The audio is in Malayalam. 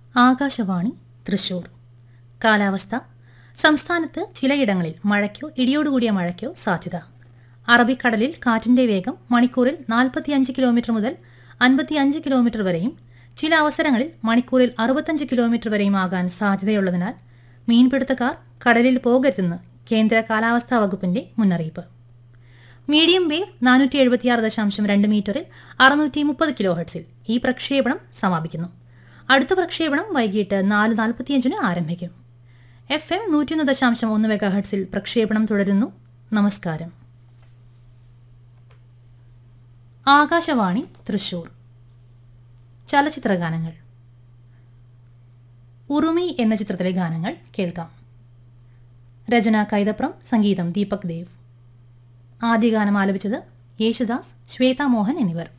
ആകാശവാണി തൃശൂർ കാലാവസ്ഥ സംസ്ഥാനത്ത് ചിലയിടങ്ങളിൽ മഴയ്ക്കോ ഇടിയോടുകൂടിയ മഴയ്ക്കോ സാധ്യത അറബിക്കടലിൽ കാറ്റിന്റെ വേഗം മണിക്കൂറിൽ നാൽപ്പത്തിയഞ്ച് കിലോമീറ്റർ മുതൽ അൻപത്തിയഞ്ച് കിലോമീറ്റർ വരെയും ചില അവസരങ്ങളിൽ മണിക്കൂറിൽ അറുപത്തഞ്ച് കിലോമീറ്റർ വരെയും ആകാൻ സാധ്യതയുള്ളതിനാൽ മീൻപിടുത്തക്കാർ കടലിൽ പോകരുതെന്ന് കേന്ദ്ര കാലാവസ്ഥാ വകുപ്പിന്റെ മുന്നറിയിപ്പ് മീഡിയം വേവ് നാനൂറ്റി എഴുപത്തിയാറ് ദശാംശം രണ്ട് മീറ്ററിൽ അറുന്നൂറ്റി മുപ്പത് കിലോ ഹെർട്സിൽ ഈ പ്രക്ഷേപണം സമാപിക്കുന്നു അടുത്ത പ്രക്ഷേപണം വൈകിട്ട് നാല് നാൽപ്പത്തിയഞ്ചിന് ആരംഭിക്കും എഫ് എം നൂറ്റിയൊന്ന് ദശാംശം ഒന്ന് മെഗാ ഹെർട്സിൽ പ്രക്ഷേപണം തുടരുന്നു നമസ്കാരം ആകാശവാണി തൃശൂർ ചലച്ചിത്ര ഗാനങ്ങൾ ഉറുമി എന്ന ചിത്രത്തിലെ ഗാനങ്ങൾ കേൾക്കാം രചന കൈതപ്രം സംഗീതം ദീപക് ദേവ് ആദ്യ ഗാനം ആലപിച്ചത് യേശുദാസ് ശ്വേത മോഹൻ എന്നിവർ